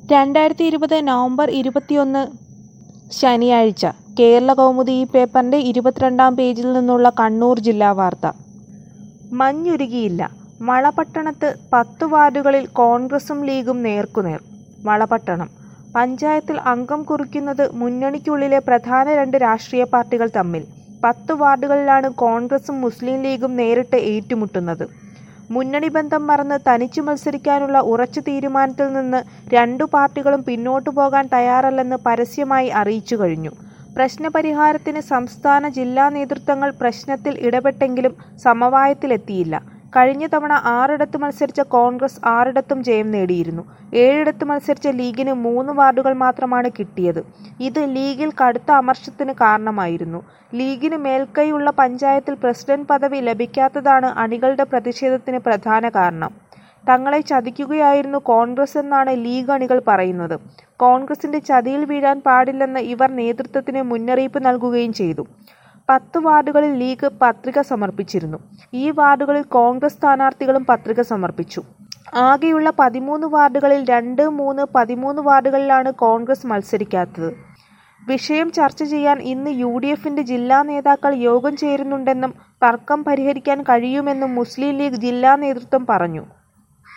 രണ്ടായിരത്തി ഇരുപത് നവംബർ ഇരുപത്തിയൊന്ന് ശനിയാഴ്ച കേരള കൗമുദി ഈ പേപ്പറിൻ്റെ ഇരുപത്തിരണ്ടാം പേജിൽ നിന്നുള്ള കണ്ണൂർ ജില്ലാ വാർത്ത മഞ്ഞുരുകിയില്ല വളപട്ടണത്ത് പത്ത് വാർഡുകളിൽ കോൺഗ്രസും ലീഗും നേർക്കുനേർ വളപട്ടണം പഞ്ചായത്തിൽ അംഗം കുറിക്കുന്നത് മുന്നണിക്കുള്ളിലെ പ്രധാന രണ്ട് രാഷ്ട്രീയ പാർട്ടികൾ തമ്മിൽ പത്ത് വാർഡുകളിലാണ് കോൺഗ്രസും മുസ്ലിം ലീഗും നേരിട്ട് ഏറ്റുമുട്ടുന്നത് മുന്നണി ബന്ധം മറന്ന് തനിച്ചു മത്സരിക്കാനുള്ള ഉറച്ച തീരുമാനത്തിൽ നിന്ന് രണ്ടു പാർട്ടികളും പിന്നോട്ടു പോകാൻ തയ്യാറല്ലെന്ന് പരസ്യമായി അറിയിച്ചു കഴിഞ്ഞു പ്രശ്നപരിഹാരത്തിന് സംസ്ഥാന ജില്ലാ നേതൃത്വങ്ങൾ പ്രശ്നത്തിൽ ഇടപെട്ടെങ്കിലും സമവായത്തിലെത്തിയില്ല കഴിഞ്ഞ തവണ ആറിടത്ത് മത്സരിച്ച കോൺഗ്രസ് ആറിടത്തും ജയം നേടിയിരുന്നു ഏഴിടത്ത് മത്സരിച്ച ലീഗിന് മൂന്ന് വാർഡുകൾ മാത്രമാണ് കിട്ടിയത് ഇത് ലീഗിൽ കടുത്ത അമർഷത്തിന് കാരണമായിരുന്നു ലീഗിന് മേൽക്കൈയുള്ള പഞ്ചായത്തിൽ പ്രസിഡന്റ് പദവി ലഭിക്കാത്തതാണ് അണികളുടെ പ്രതിഷേധത്തിന് പ്രധാന കാരണം തങ്ങളെ ചതിക്കുകയായിരുന്നു കോൺഗ്രസ് എന്നാണ് ലീഗ് അണികൾ പറയുന്നത് കോൺഗ്രസിന്റെ ചതിയിൽ വീഴാൻ പാടില്ലെന്ന് ഇവർ നേതൃത്വത്തിന് മുന്നറിയിപ്പ് നൽകുകയും ചെയ്തു പത്ത് വാർഡുകളിൽ ലീഗ് പത്രിക സമർപ്പിച്ചിരുന്നു ഈ വാർഡുകളിൽ കോൺഗ്രസ് സ്ഥാനാർത്ഥികളും പത്രിക സമർപ്പിച്ചു ആകെയുള്ള പതിമൂന്ന് വാർഡുകളിൽ രണ്ട് മൂന്ന് പതിമൂന്ന് വാർഡുകളിലാണ് കോൺഗ്രസ് മത്സരിക്കാത്തത് വിഷയം ചർച്ച ചെയ്യാൻ ഇന്ന് യു ഡി എഫിന്റെ ജില്ലാ നേതാക്കൾ യോഗം ചേരുന്നുണ്ടെന്നും തർക്കം പരിഹരിക്കാൻ കഴിയുമെന്നും മുസ്ലിം ലീഗ് ജില്ലാ നേതൃത്വം പറഞ്ഞു